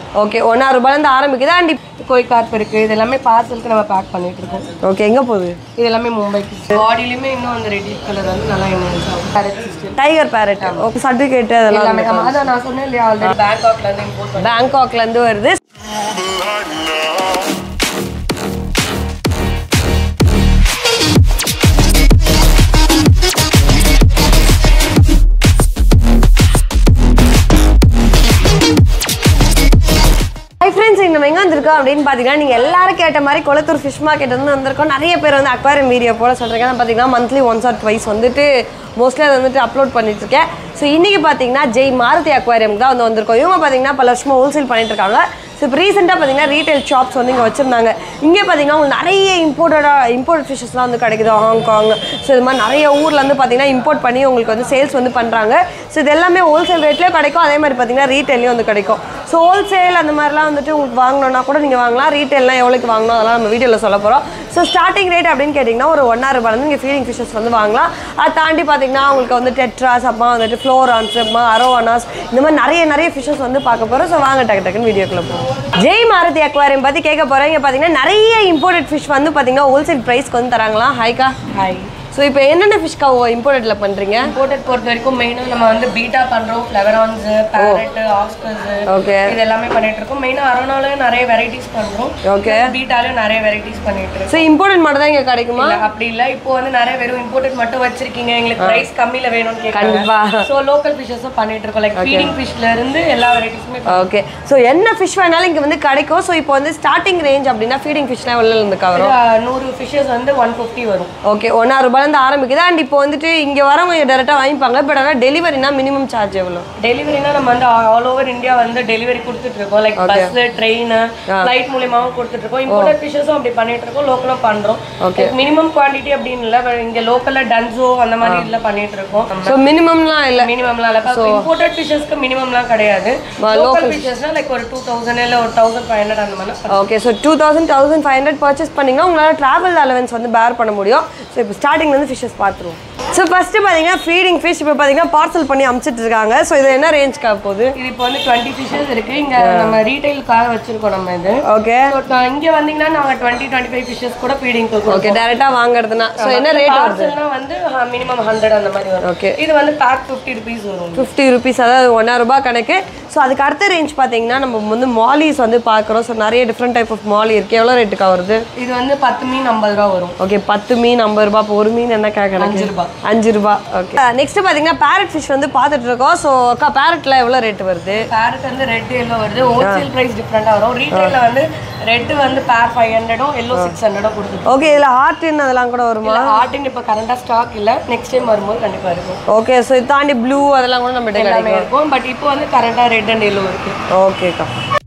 Okay ஒன்றா ரூபாயிலேருந்து ஆரம்பிக்குது அண்ட் கோய் கார்ப் இருக்கு இது எல்லாமே பார்சலுக்கு நம்ம பேக் பண்ணிட்டு இருக்கோம் ஓகே எங்கே போகுது இது எல்லாமே மும்பைக்கு பாடியிலுமே இன்னும் அந்த ரெட்டிஷ் கலர் வந்து நல்லா என்ஹான்ஸ் ஆகும் Parrot system. Tiger parrot okay certificate அதெல்லாம் எல்லாமே ஆமா, அதான் நான் சொன்னேன் இல்லையா ஆல்ரெடி பேங்காக்ல இருந்து இம்போர்ட் பண்ணி பேங்காக்லேருந்து வருது ஹை ஃப்ரெண்ட்ஸ் இந்த எங்கே வந்திருக்கோம் அப்படின்னு பார்த்தீங்கன்னா நீங்கள் எல்லாரும் கேட்ட மாதிரி குளத்தூர் ஃபிஷ் மார்க்கெட் வந்து வந்திருக்கோம் நிறைய பேர் வந்து அக்வாரியம் வீடியோ போல சொல்கிறீங்க பார்த்தீங்கன்னா மந்த்லி ஒன்ஸ் ஆர் ட்வைஸ் வந்துட்டு மோஸ்ட்லி அதை வந்துட்டு அப்லோட் பண்ணிட்டு இருக்கேன் ஸோ இன்றைக்கி பார்த்தீங்கன்னா ஜெய் மாருதி அக்வாரியம் தான் வந்து வந்திருக்கோம் இவங்க பார்த்தீங்கன்னா பல வருஷமாக ஹோல்சேல் பண்ணிட்டு இருக்காங்க ஸோ இப்போ ரீசெண்டாக பார்த்தீங்கன்னா ரீட்டைல் ஷாப்ஸ் வந்து இங்கே வச்சுருந்தாங்க இங்கே பார்த்தீங்கன்னா உங்களுக்கு நிறைய இம்போர்ட்டடாக இம்போர்ட் ஃபிஷஸ்லாம் வந்து கிடைக்குது ஹாங்காங் ஸோ இது மாதிரி நிறைய ஊரில் வந்து பார்த்தீங்கன்னா இம்போர்ட் பண்ணி உங்களுக்கு வந்து சேல்ஸ் வந்து பண்ணுறாங்க ஸோ இது எல்லாமே ஹோல்சேல் ரேட்லேயும் கிடைக்கும் அதே மாதிரி பார்த்தீங்கன்னா ரீட்டைல்லையும் வந்து கிடைக்கும் ஸோ ஹோல்சேல் அந்த மாதிரிலாம் வந்துட்டு உங்களுக்கு வாங்கணும்னா கூட நீங்கள் வாங்கலாம் ரீட்டைல்லாம் எவ்வளோக்கு வாங்கணும் அதெல்லாம் நம்ம வீடியோவில் சொல்ல போகிறோம் ஸோ ஸ்டார்டிங் ரேட் அப்படின்னு கேட்டிங்கன்னா ஒரு ஒன் ஹவர் ரூபாய் நீங்கள் ஃபீடிங் ஃபிஷஸ் வந்து வாங்கலாம் அதை தாண்டி பார்த்தீங்கன்னா உங்களுக்கு வந்து டெட்ராஸ் அப்புறமா வந்துட்டு ஃப்ளோரான்ஸ் அப்புறமா அரோவானாஸ் இந்த மாதிரி நிறைய நிறைய ஃபிஷஸ் வந்து பார்க்க போகிறோம் ஸோ வாங்க டக்கு டக்குன்னு வீடியோக்குள்ள போவோம் ஜெய் மாருதி அக்வாரியம் பற்றி கேட்க போகிறோம் இங்கே பார்த்தீங்கன்னா நிறைய இம்போர்ட்டட் ஃபிஷ் வந்து பார்த்தீங்கன்னா ஹோல்சேல் ப்ரைஸ்க்கு வந்து தராங்களா ஹாய்க்கா ஹாய் ஸோ இப்போ என்னென்ன ஃபிஷ்க்கா இம்போர்ட்டட்ல பண்ணுறீங்க இம்போர்ட்டட் பொறுத்த வரைக்கும் மெயினாக நம்ம வந்து பீட்டா பண்றோம் ஃப்ளவரான்ஸ் பேரட் ஆஸ்கர்ஸ் ஓகே இது எல்லாமே பண்ணிட்டு இருக்கோம் மெயினாக அரோனாலையும் நிறைய வெரைட்டிஸ் பண்றோம் ஓகே பீட்டாலையும் நிறைய வெரைட்டிஸ் பண்ணிட்டு இருக்கோம் ஸோ இம்போர்ட்டட் மட்டும் தான் இங்கே கிடைக்குமா இல்ல, அப்படி இல்ல இப்போ வந்து நிறைய வெறும் இம்போர்ட்டட் மட்டும் வச்சிருக்கீங்க எங்களுக்கு பிரைஸ் கம்மியில வேணும்னு கேட்காங்க கண்டிப்பா. சோ லோக்கல் ஃபிஷஸும் பண்ணிட்டு இருக்கோம் லைக் ஃபீடிங் ஃபிஷ்ல இருந்து எல்லா வெரைட்டிஸுமே ஓகே ஸோ என்ன ஃபிஷ் வேணாலும் இங்கே வந்து கிடைக்கும் ஸோ இப்போ வந்து ஸ்டார்டிங் ரேஞ்ச் அப்படின்னா ஃபீடிங் ஃபிஷ்லாம் எவ்வளோ இருந்து வரும் நூறு ஃபிஷஸ் வந்து ஒன் ஃபிஃப்டி வரும் ஓகே ஒன்றா ரூபாயிலேருந்து ஆரம்பிக்குது அண்ட் இப்போ வந்துட்டு இங்கே வரவங்க டேரெக்டாக வாங்கிப்பாங்க பட் ஆனால் டெலிவரினா மினிமம் சார்ஜ் எவ்வளோ டெலிவரினா நம்ம வந்து ஆல் ஓவர் இந்தியா வந்து டெலிவரி கொடுத்துட்டு இருக்கோம் லைக் பஸ் ட்ரெயின் ஃபிளைட் மூலியமாவும் கொடுத்துட்டு இருக்கோம் இம்போர்ட்டட் ஃபிஷஸும் அப்படி பண்ணிட்டு இருக்கோம் லோக்கலும் பண்றோம் மினிமம் குவாண்டிட்டி அப்படின்னு இல்ல but இங்க லோக்கல்ல டன்சோ அந்த மாதிரி இதுல பண்ணிட்டு இருக்கோம் ஸோ மினிமம்லாம் இல்லை மினிமம்லாம் இல்ல இம்போர்ட்டட் ஃபிஷஸ்க்கு மினிமம்லாம் கிடையாது லோக்கல் ஃபிஷஸ்னா லைக் ஒரு டூ தௌசண்ட் இல்ல ஒரு தௌசண்ட் ஃபைவ் ஹண்ட்ரட் அந்த மாதிரி okay so two thousand thousand five hundred purchase பண்ணிங்கன்னா உங்களால் ட்ராவல் அலவன்ஸ் வந்து பேர் பண்ண முடியும் ஸோ இப்போ ஸ்டார்டிங்லேருந்து ஃபிஷஸ் பார்த்துருவோம் ஸோ ஃபஸ்ட்டு பார்த்தீங்கன்னா ஃபீடிங் ஃபிஷ் இப்போ பார்த்தீங்கன்னா பார்சல் பண்ணி அமுச்சிட்டு இருக்காங்க ஸோ இது என்ன ரேஞ்ச்க்காக போகுது இது இப்போ வந்து டுவெண்ட்டி ஃபிஷஸ் இருக்கு இங்க நம்ம ரீட்டைலுக்காக வச்சிருக்கோம் நம்ம இது ஓகே So, நான் இங்க வந்தீங்கன்னா நாங்க டுவெண்ட்டி டுவெண்ட்டி ஃபைவ் ஃபிஷஸ் கூட ஃபீடிங் கொடுப்போம் ஓகே டேரெக்டாக வாங்குறதுனா ஸோ என்ன ரேட் வருது பார்சல்னா வந்து மினிமம் ஹண்ட்ரட் அந்த மாதிரி வரும் ஓகே இது வந்து பேக் ஃபிஃப்டி ருபீஸ் வரும் ஃபிஃப்டி ருபீஸ் அதாவது ஒன்றா ரூபாய் கணக்கு ஸோ அதுக்கு அடுத்த ரேஞ்ச் பார்த்தீங்கன்னா நம்ம வந்து மாலிஸ் வந்து பார்க்குறோம் ஸோ நிறைய டிஃப்ரெண்ட் டைப் ஆஃப் மாலி இருக்குது எவ்வளோ ரேட்டுக்கா வருது இது வந்து பத்து மீன் ஐம்பது ரூபா வரும் ஓகே பத்து மீன் ஐம்பது ரூபாய் இப்போ ஒரு மீன் என்ன கணக்கு அஞ்சு ரூபாய். அஞ்சு ரூபாய் ஓகே நெக்ஸ்ட் பார்த்தீங்கன்னா பேரட் ஃபிஷ் வந்து பார்த்துட்டு இருக்கோம் ஸோ அக்கா பேரட்ல எவ்வளோ ரேட் வருது பேரட் வந்து ரெட் எல்லோ வருது ஹோல்சேல் பிரைஸ் டிஃப்ரெண்டா வரும் ரீட்டைல்ல வந்து ரெட் வந்து பேர் ஃபைவ் ஹண்ட்ரடும் எல்லோ சிக்ஸ் ஹண்ட்ரடும் கொடுத்துருக்கோம் ஓகே இதில் ஹார்டின் அதெல்லாம் கூட வருமா ஆர்டின் இப்போ கரண்டா ஸ்டாக் இல்ல நெக்ஸ்ட் டைம் வரும்போது கண்டிப்பா இருக்கும் ஓகே ஸோ இது தாண்டி ப்ளூ அதெல்லாம் கூட நம்ம கிடைக்கும் எல்லாமே இருக்கும் பட் இப்போ வந்து கரண்டா ரெட் அண்ட் எல்லோ இருக்கு ஓகேக்கா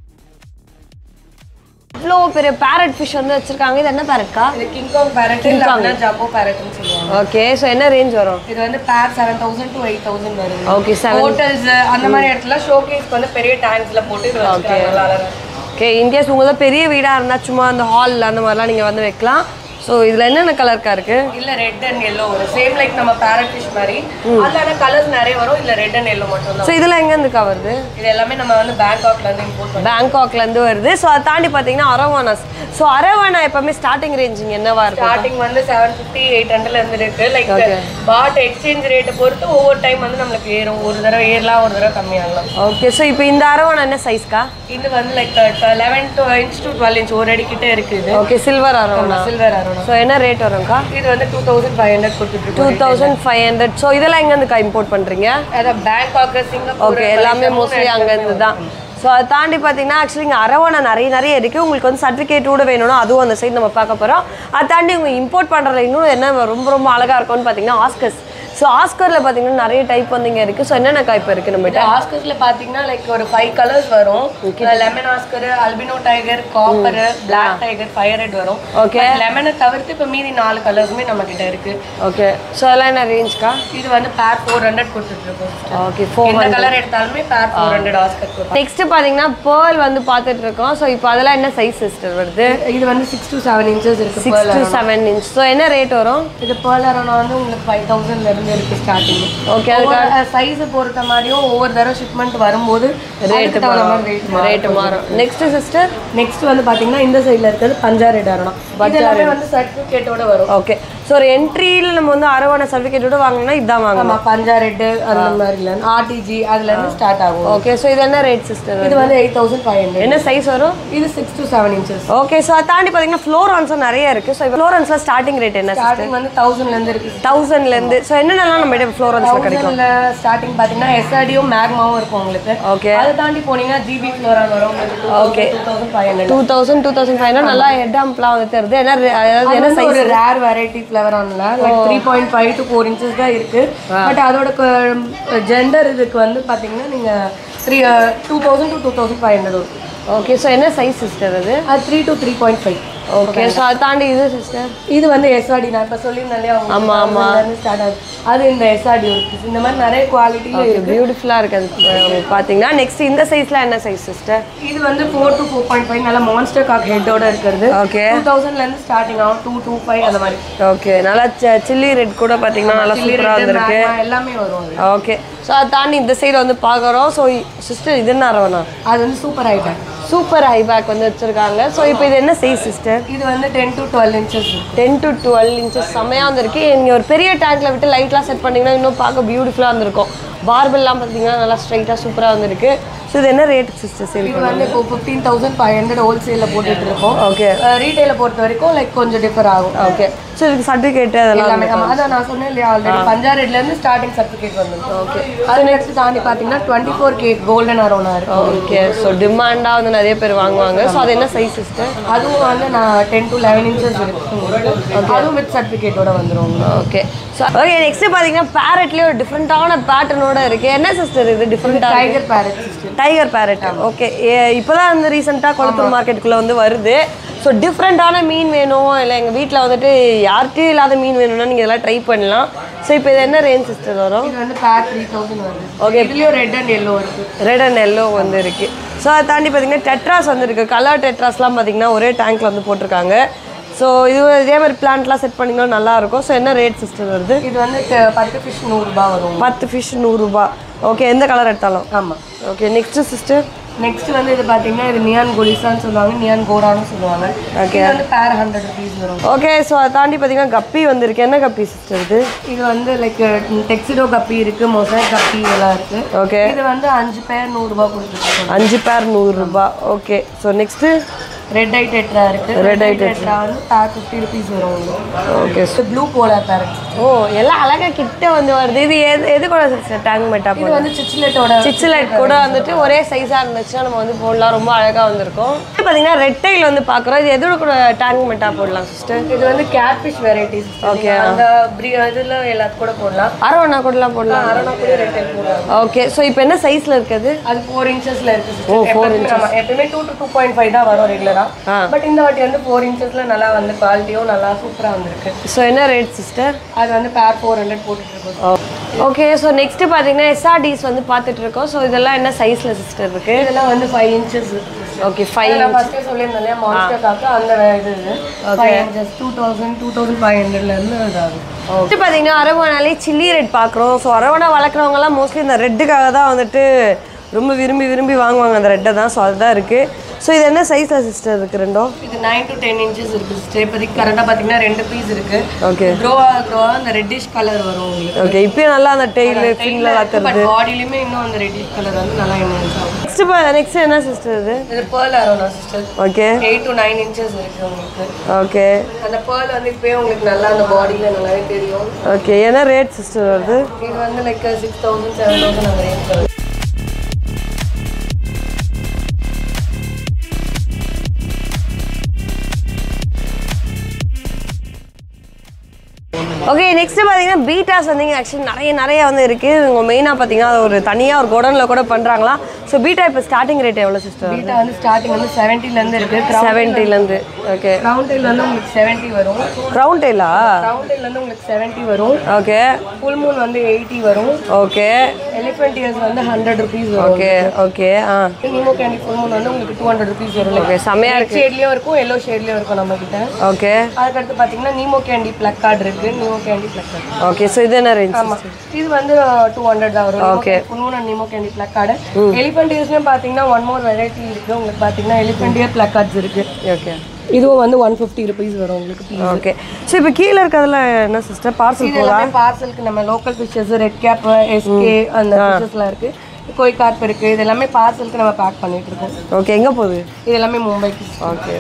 இவ்வளோ பெரிய பேரட் ஃபிஷ் வந்து வச்சிருக்காங்க இது என்ன பேரட்க்கா இது கிங்காங் பேரட் இல்ல ஜம்போ பேரட்னு சொல்லுவாங்க ஓகே ஸோ என்ன ரேஞ்ச் வரும் இது வந்து pair seven thousand to eight thousand வருது ஓகே செவன் ஹோட்டல்ஸ் அந்த மாதிரி இடத்துல ஷோகேஸ்க்கு வந்து பெரிய டேங்க்ஸ்ல போட்டு இது வச்சிருக்காங்க நல்லா அழகா. ஓகே இந்தியாஸ் உங்களுக்கு பெரிய வீடாக இருந்தால் சும்மா அந்த ஹாலில் அந்த மாதிரிலாம் நீங்கள் வந்து வைக்கலாம் ஸோ இதில் என்னென்ன கலர்க்கா இருக்குது இல்ல ரெட் அண்ட் எல்லோ வரும் சேம் லைக் நம்ம பேரட் ஃபிஷ் மாதிரி அதுல கலர்ஸ் நிறைய வரும் இல்ல ரெட் அண்ட் எல்லோ மட்டும் தான் ஸோ இதெல்லாம் எங்கேருந்துக்கா வருது இது எல்லாமே நம்ம வந்து பேங்காக்ல இருந்து இம்போர்ட் பண்ணோம் பேங்காக்லேருந்து வருது ஸோ அதை தாண்டி பார்த்தீங்கன்னா அரவானாஸ் ஸோ அரவானா எப்பவுமே ஸ்டார்டிங் ரேஞ்சிங் என்னவா இருக்கும் ஸ்டார்டிங் வந்து செவன் ஃபிஃப்டி எயிட் ஹண்ட்ரட்ல இருந்து இருக்கு லைக் பாட் எக்ஸ்சேஞ்ச் ரேட்டை பொறுத்து ஒவ்வொரு டைம் வந்து நம்மளுக்கு ஏறும் ஒரு தடவை ஏறலாம் ஒரு தடவை கம்மியாகலாம் ஓகே ஸோ இப்போ இந்த அரவானா என்ன சைஸ்க்கா இது வந்து like eleven to inch to twelve inch ஒரு அடி கிட்ட இருக்குது okay silver arowana silver arowana so என்ன ரேட் வரும்க்கா இது வந்து டூ தௌசண்ட் ஃபைவ் ஹண்ட்ரட் கொடுத்துட்டு two thousand five hundred so இதெல்லாம் எங்கேருந்துக்கா இம்போர்ட் பண்ணுறீங்க அதான் பேங்காக் சிங்கப்பூர் ஓகே எல்லாமே மோஸ்ட்லி அங்கேருந்து தான் ஸோ அதை தாண்டி பார்த்தீங்கன்னா ஆக்சுவலி இங்கே அரவானா நிறைய நிறைய இருக்குது உங்களுக்கு வந்து சர்டிஃபிகேட்டோட வேணும்னா அதுவும் அந்த சைடு நம்ம பார்க்க போகிறோம் அதை தாண்டி உங்கள் இம்போர்ட் பண்ணுறதுல இன்னும் என்ன ரொம்ப ரொம்ப அழகாக இருக்கும்னு பார்த்தீங்கன்னா ஆஸ்கர்ஸ் ஸோ ஆஸ்கரில் பார்த்தீங்கன்னா நிறைய டைப் வந்து இங்கே இருக்குது ஸோ என்னென்ன இப்போ இருக்குது நம்மகிட்ட ஆஸ்கர்ஸ்ல பாத்தீங்கன்னா லைக் ஒரு ஃபைவ் கலர்ஸ் வரும் lemon oscar albino tiger copper black tiger fire red வரும் ஓகே லெமனை தவிர்த்து இப்போ மீதி நாலு கலர்ஸுமே நம்ம கிட்ட இருக்கு ஓகே ஸோ அதெல்லாம் என்ன ரேஞ்ச்க்கா இது வந்து பேர் ஃபோர் ஹண்ட்ரட் கொடுத்துட்டு இருக்கோம் ஓகே ஃபோர் எந்த கலர் எடுத்தாலுமே பேர் ஃபோர் ஹண்ட்ரட் ஆஸ்கர் கொடுப்போம் நெக்ஸ்ட் பார்த்தீங்கன்னா பேர்ல் வந்து பார்த்துட்டு இருக்கோம் ஸோ இப்போ அதெல்லாம் என்ன சைஸ் சிஸ்டர் வருது இது வந்து சிக்ஸ் டு செவன் இன்ச்சஸ் இருக்கு six to seven inch so என்ன ரேட் வரும் இது பேர்ல் அரௌண்ட் வந்து உங்களுக்கு ஃபைவ் தௌசண்ட்ல இருந்து இருந்து இருக்கு ஸ்டார்டிங் ஓகே சைஸ் பொறுத்த மாதிரியும் ஒவ்வொரு தடவை ஷிப்மெண்ட் வரும்போது ரேட்டு மாறும் ரேட்டு மாறும் நெக்ஸ்ட் சிஸ்டர் நெக்ஸ்ட் வந்து பாத்தீங்கன்னா இந்த சைடுல இருக்கிறது பஞ்சா ரெட் அரணம் எல்லாமே வந்து சர்டிஃபிகேட்டோட வரும் ஓகே ஸோ ஒரு என்ட்ரியில் நம்ம வந்து அரவணை சர்டிஃபிகேட்டோட வாங்கினா இதான் வாங்கணும் ஆமா பஞ்சா ரெட் அந்த மாதிரி ஆர்டிஜி அதுல இருந்து ஸ்டார்ட் ஆகும் ஓகே ஸோ இது என்ன ரேட் சிஸ்டர் இது வந்து எயிட் தௌசண்ட் ஃபைவ் ஹண்ட்ரட் என்ன சைஸ் வரும் இது six to seven inches okay so அதை தாண்டி பார்த்தீங்கன்னா ஃப்ளோரான்ஸும் நிறைய இருக்குது ஸோ ஃப்ளோரன்ஸில் ஸ்டார்டிங் ரேட் என்ன ஸ்டார்டிங் வந்து தௌசண்ட்ல இருந்து இருக்கு தௌசண்ட்லேருந்து ஸோ என்னென்னலாம் நம்ம கிட்ட ஃப்ளோரன்ஸில் கிடைக்கும் தௌசண்ட்ல ஸ்டார்டிங் பாத்தீங்கன்னா எஸ்ஆர்டியும் மேக்மாவும் இருக்கும் உங்களுக்கு ஓகே அதை தாண்டி போனீங்கன்னா ஜிபி ஃப்ளோரா வரும் okay two thousand five hundred two thousand two thousand five நல்லா ஹெட் ஆம்ப்லாம் வந்து தருது என்ன re- அதாவது என்ன அது ஒரு ரேர் வெரைட்டி ஃப்ளவர் ஆன்ல like three point five to four inches தான் இருக்கு பட் அதோட ஜெண்டர் இதுக்கு வந்து பாத்தீங்கன்னா நீங்க three two thousand to two thousand five hundred வரும் ஓகே ஸோ என்ன சைஸ் சிஸ்டர் அது அது three to three point five okay so அதை தாண்டி இது சிஸ்டர் இது வந்து எஸ்ஆர்டி நான் இப்போ சொல்லியிருந்தேன் இல்லையா ஆமா, ஆமா. ஸ்டார்ட் ஆகுது அது இந்த எஸ்ஆர்டி இருக்கு இந்த மாதிரி நிறைய குவாலிட்டியில் இருக்கு பியூட்டிஃபுல்லாக இருக்குது உங்களுக்கு பார்த்தீங்கன்னா நெக்ஸ்ட் இந்த சைஸில் என்ன சைஸ் சிஸ்டர் இது வந்து four to four point five நல்ல மான்ஸ்டர் காக் ஹெட்டோட இருக்கிறது ஓகே டூ தௌசண்ட்லேருந்து ஸ்டார்டிங் ஆகும் டூ டூ ஃபைவ் அந்த மாதிரி ஓகே நல்லா சில்லி ரெட் கூட பார்த்தீங்கன்னா நல்லா சில்லி சூப்பராக ரெட் வந்திருக்கு எல்லாமே வரும் அது ஓகே ஸோ அதை தாண்டி இந்த சைடு வந்து பார்க்குறோம் ஸோ சிஸ்டர் இது என்ன அரவணா அது வந்து super item super high back வந்து வச்சிருக்காங்க ஸோ இப்போ இது என்ன சைஸ் சிஸ்டர் இது வந்து ten to twelve inches ten to twelve inches செம்மையாக வந்திருக்கு நீங்கள் ஒரு பெரிய டேங்க்ல விட்டு லைட்லாம் செட் பண்ணிங்கன்னா இன்னும் பார்க்க பியூட்டிஃபுல்லாக வந்திருக்கும் பார்பெல்லாம் பார்த்தீங்கன்னா நல்லா ஸ்ட்ரைட்டாக சூப்பராக வந்திருக்கு ஸோ இது என்ன ரேட் சிஸ்டர் சேல் இது வந்து இப்போ ஃபிஃப்டீன் தௌசண்ட் ஃபைவ் ஹண்ட்ரட் ஹோல்சேலில் போட்டுட்டு இருக்கோம் ஓகே ரீட்டைல பொறுத்த வரைக்கும் லைக் கொஞ்சம் டிஃபர் ஆகும் ஓகே ஸோ இதுக்கு சர்டிஃபிகேட் அதெல்லாம் எல்லாமே ஆமா அதான் நான் சொன்னேன் இல்லையா ஆல்ரெடி பஞ்சாரெட்ல இருந்து ஸ்டார்டிங் சர்டிஃபிகேட் வந்துருக்கு ஓகே அது நெக்ஸ்ட் தாண்டி பார்த்தீங்கன்னா twenty four K golden arowana இருக்கு ஓகே ஸோ டிமாண்டாக வந்து நிறைய பேர் வாங்குவாங்க ஸோ அது என்ன சைஸ் சிஸ்டர் அதுவும் வந்து நான் டென் டு லெவன் இன்ச்சஸ் இருக்கு அதுவும் வித் சர்டிஃபிகேட்டோட வந்துரும் உங்களுக்கு ஓகே ஸோ ஓகே நெக்ஸ்ட் பார்த்தீங்கன்னா பேரட்லேயே ஒரு டிஃப்ரெண்ட்டான பேட்டர்னோட இருக்கு என்ன சிஸ்டர் இது டிஃப்ரெண்ட்டாக tiger parrot system tiger parrot okay இப்போ தான் வந்து ரீசெண்டாக குளத்தூர் மார்க்கெட்டுக்குள்ளே வந்து வருது ஸோ டிஃப்ரெண்ட்டான மீன் வேணும் இல்லை எங்கள் வீட்டில் வந்துட்டு யார்கிட்டயும் இல்லாத மீன் வேணும்னா நீங்கள் இதெல்லாம் ட்ரை பண்ணலாம் ஸோ இப்போ இது என்ன ரேஞ்ச் சிஸ்டர் வரும் இது வந்து பேர் த்ரீ தௌசண்ட் வருது Okay. இதுலயும் ரெட் அண்ட் எல்லோ இருக்கு ரெட் அண்ட் எல்லோ வந்து இருக்கு ஸோ அதை தாண்டி பார்த்தீங்கன்னா டெட்ராஸ் வந்து இருக்கு கலர் டெட்ராஸ்லாம் பார்த்தீங்கன்னா ஒரே டேங்க்ல வந்து போட்டிருக்காங்க ஸோ இது இதே மாதிரி பிளான்ட்லாம் செட் பண்ணிங்கன்னா நல்லா இருக்கும் ஸோ என்ன ரேட் சிஸ்டர் வருது இது வந்து ட- பத்து ஃபிஷ் நூறுரூபா வரும் பத்து ஃபிஷ் நூறுரூபா ஓகே எந்த கலர் எடுத்தாலும் ஆமா ஓகே நெக்ஸ்ட் சிஸ்டர் நெக்ஸ்ட் வந்து இது பாத்தீங்கன்னா இது நியான் கொலிசான்னு சொல்லுவாங்க நியான் கோடான்னு சொல்லுவாங்க Okay. இது வந்து பேர் ஹண்ட்ரட் ருபீஸ் வரும் ஓகே ஸோ அதை தாண்டி பார்த்தீங்கன்னா கப்பி வந்திருக்கு என்ன கப்பி சிஸ்டர் இது இது வந்து லைக் டெக்ஸிடோ கப்பி இருக்கு மொசைக் கப்பி இதெல்லாம் இருக்கு ஓகே இது வந்து அஞ்சு பேர் நூறுரூபா கொடுத்துருக்கோம் அஞ்சு பேர் நூறுரூபா okay so next red eye tetra இருக்கு Red eye டெட்ரா வந்து பேர் ஃபிஃப்டி ருபீஸ் வரும் உங்களுக்கு ஓகே இது ப்ளூ போலார் பேரட் ஓ எல்லாம் அழகா கிட்ட வந்து வருது இது எது எது கூட சிஸ்டர் டேங்க் மெட்டா இது வந்து சிச்சிலெட்டோட சிச்சிலைட் கூட வந்துட்டு ஒரே சைஸாக இருந்துச்சுன்னா நம்ம வந்து போடலாம் ரொம்ப அழகாக வந்திருக்கும் இது பார்த்தீங்கன்னா ரெட் டைல் வந்து பார்க்குறோம் இது எதோட கூட டேங்க் மெட்டா போடலாம் சிஸ்டர் இது வந்து கேட்ஃபிஷ் வெரைட்டிஸ் Okay. அந்த ப்ரீ இதில் எல்லாத்து கூட போடலாம் அரவணா கூடலாம் போடலாம் அரணா கூட ரெட் டைல் போடலாம் ஓகே ஸோ இப்போ என்ன சைஸில் இருக்குது அது ஃபோர் இன்ச்சஸ்ல இருக்கு ஓ, sister. four எப்பவுமே- ஆமா, எப்பவுமே two to two point five தான் வரும் ரெகுலரா ஆ. பட் இந்த வாட்டி வந்து ஃபோர் இன்ச்சஸ்ல நல்லா வந்து குவாலிட்டியும் நல்லா சூப்பரா வந்திருக்கு ஸோ என்ன ரேட் சிஸ்டர் அது வந்து பேர் ஃபோர் ஹண்ட்ரட் போட்டுட்டு இருக்கோம் ஓகே ஸோ நெக்ஸ்ட் பார்த்தீங்கன்னா எஸ்ஆர்டிஸ் வந்து பார்த்துட்டு இருக்கோம் ஸோ இதெல்லாம் என்ன சைஸில் சிஸ்டர் இருக்கு இதெல்லாம் வந்து ஃபைவ் இன்ச்சஸ் ஓகே ஃபைவ் நான் ஃபர்ஸ்டே சொல்லியிருந்தேன் இல்லையா மான்ஸ்டர் காக்கு அந்த இது five inches two thousand two thousand five ஹண்ட்ரட்ல இருந்து இதாகும் நெக்ஸ்ட் பார்த்தீங்கன்னா அரவணாலே சில்லி ரெட் பார்க்குறோம் ஸோ அரவணா வளர்க்குறவங்கலாம் மோஸ்ட்லி இந்த ரெட்டுக்காக தான் வந்துட்டு ரொம்ப விரும்பி விரும்பி வாங்குவாங்க அந்த ரெட்டை தான் ஸோ அதுதான் இருக்குது ஸோ இது என்ன சைஸில் சிஸ்டர் இருக்குது ரெண்டும் இது நைன் டு டென் இன்ச்சஸ் இருக்கு சிஸ்டர் இப்போதைக்கு கரெக்டாக பார்த்தீங்கன்னா ரெண்டு பீஸ் இருக்கு ஓகே க்ரோவா க்ரோவா அந்த ரெட்டிஷ் கலர் வரும் உங்களுக்கு ஓகே இப்பயும் நல்லா அந்த டெய்லு ஃபின்ல பட் வளர்க்குறது பாடியிலுமே இன்னும் அந்த ரெட்டிஷ் கலர் வந்து நல்லா என்ஹான்ஸ் ஆகும் நெக்ஸ்ட் நெக்ஸ்ட் என்ன சிஸ்டர் இது இது pearl arowana sister okay eight to nine inches இருக்கு உங்களுக்கு ஓகே அந்த பேர்ல் வந்து இப்போயே உங்களுக்கு நல்லா அந்த பாடியில் நல்லாவே தெரியும் ஓகே என்ன ரேட் சிஸ்டர் வருது இது வந்து like six thousand seven thousand அந்த ரேஞ்ச் வரும் ஓகே நெக்ஸ்ட் பார்த்தீங்கன்னா பீட்டாஸ் வந்து ஆக்சுவலி நிறைய நிறைய வந்து இருக்குது இவங்க மெயினாக பார்த்தீங்கன்னா அது ஒரு தனியாக ஒரு குடனில் கூட பண்ணுறாங்களா ஸோ பீட்டா இப்போ ஸ்டார்டிங் ரேட் எவ்வளோ சிஸ்டர் பீட்டா வந்து ஸ்டார்டிங் வந்து 70 ல இருந்து இருக்கு செவன்ட்டிலேருந்து ஓகே ரவுண்ட் டெயில் வந்து உங்களுக்கு 70 வரும் ரவுண்ட் டெயிலா ரவுண்ட் டெயில் வந்து உங்களுக்கு 70 வரும் ஓகே ஃபுல் மூன் வந்து 80 வரும் ஓகே எலிஃபென்ட் இயர்ஸ் வந்து 100 ருபீஸ் வரும் ஓகே ஓகே ஆ நீமோ கேண்டி ஃபுல் மூன் வந்து உங்களுக்கு 200 ருபீஸ் வரும் ஓகே செம்மையாக ரெட் ஷேட்லயும் இருக்கும் எல்லோ ஷேட்லயும் இருக்கும் நம்ம கிட்ட ஓகே அதுக்கடுத்து பாத்தீங்கன்னா நீமோ கேண்டி பிளக் கார்டு இருக்கு Nemo candy plakat okay so இது என்ன ரேஞ்ச் ஆமா இது வந்து டூ ஹண்ட்ரட் தான் வரும் Okay. Full moon and Nemo candy plakat elephant இயர்ஸ்லயும் பாத்தீங்கன்னா ஒன் மோர் வெரைட்டி இருக்கு உங்களுக்கு பாத்தீங்கன்னா எலிஃபென்ட் இயர் பிளக் கார்ட்ஸ் இருக்கு ஓகே இதுவும் வந்து ஒன் ஃபிஃப்டி ருபீஸ் வரும் உங்களுக்கு piece. ஓகே ஸோ இப்போ கீழே இருக்கிறதுல என்ன சிஸ்டர் பார்சல் இது எல்லாமே பார்சலுக்கு நம்ம லோக்கல் ஃபிஷஸ் ரெட் கேப் எஸ்கே அந்த ஃபிஷஸ்லாம் இருக்கு கோய் கார்ப் இருக்கு இது எல்லாமே பார்சலுக்கு நம்ம பேக் பண்ணிட்டு இருக்கோம் ஓகே எங்கே போகுது இது எல்லாமே மும்பைக்கு ஓகே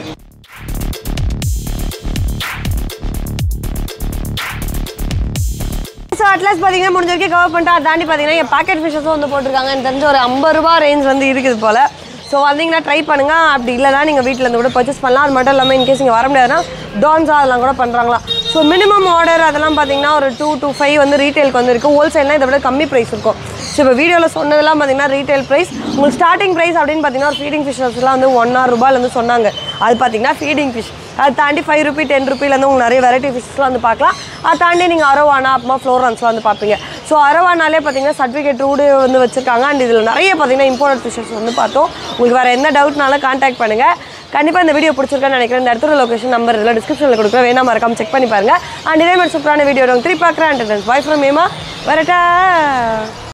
ஸோ அட்லாஸ் பார்த்தீங்கன்னா முடிஞ்ச வரைக்கும் கவர் பண்ணிட்டு அதை தாண்டி பார்த்தீங்கன்னா என் பாக்கெட் ஃபிஷஸும் வந்து போட்டிருக்காங்க எனக்கு தெரிஞ்ச ஒரு ஐம்பது ரூபா ரேஞ்ச் வந்து இருக்குது போல் ஸோ வந்தீங்கன்னா ட்ரை பண்ணுங்க அப்படி இல்லைனா நீங்கள் வீட்டில் இருந்து கூட பர்ச்சேஸ் பண்ணலாம் அது மட்டும் இல்லாமல் இன்கேஸ் இங்கே வர முடியாதுன்னா டான்ஸா அதெல்லாம் கூட பண்ணுறாங்களா ஸோ மினிமம் ஆர்டர் அதெல்லாம் பார்த்தீங்கன்னா ஒரு டூ to ஃபைவ் வந்து ரீட்டெயிலுக்கு வந்து இருக்குது ஹோல்சேல்னால் இதை விட கம்மி ப்ரைஸ் இருக்கும் ஸோ இப்போ வீடியோவில் சொன்னதெல்லாம் பார்த்தீங்கன்னா ரீட்டைல் ப்ரைஸ் உங்களுக்கு ஸ்டார்டிங் ப்ரைஸ் அப்படின்னு பார்த்தீங்கன்னா ஒரு ஃபீடிங் ஃபிஷ்ஷஸ்லாம் வந்து ஒன் ஆறு ரூபாயிலேருந்து சொன்னாங்க அது பார்த்தீங்கன்னா ஃபீடிங் ஃபிஷ் அதை தாண்டி ஃபைவ் ருபி டென் ருபிலேருந்து உங்களுக்கு நிறைய வெரைட்டி ஃபிஷ்ஸ்லாம் வந்து பார்க்கலாம் அதை தாண்டி நீங்கள் அரவானா அப்புறமா ஃப்ளோரன்ஸ்லாம் வந்து பார்ப்பீங்க ஸோ அரவானாலே பார்த்தீங்கன்னா சர்டிஃபிகேட் ரூடு வந்து வச்சிருக்காங்க அண்ட் இதில் நிறைய பார்த்தீங்கன்னா இம்போர்ட் ஃபிஷஸ் வந்து பார்த்தோம் உங்களுக்கு வேறு என்ன டவுட்னாலும் காண்டாக்ட் பண்ணுங்கள் கண்டிப்பாக இந்த வீடியோ பிடிச்சிருக்கான்னு நினைக்கிறேன் இந்த இடத்துல லொகேஷன் நம்பர் இதில் டிஸ்கிரிப்ஷனில் கொடுக்குறேன் வேணா மறக்காம செக் பண்ணி பாருங்கள் அண்ட் இதே மாதிரி சூப்பரான வீடியோ திருப்பி பார்க்குறேன் பாய் ஃப்ரம் ஏமா வரட்டா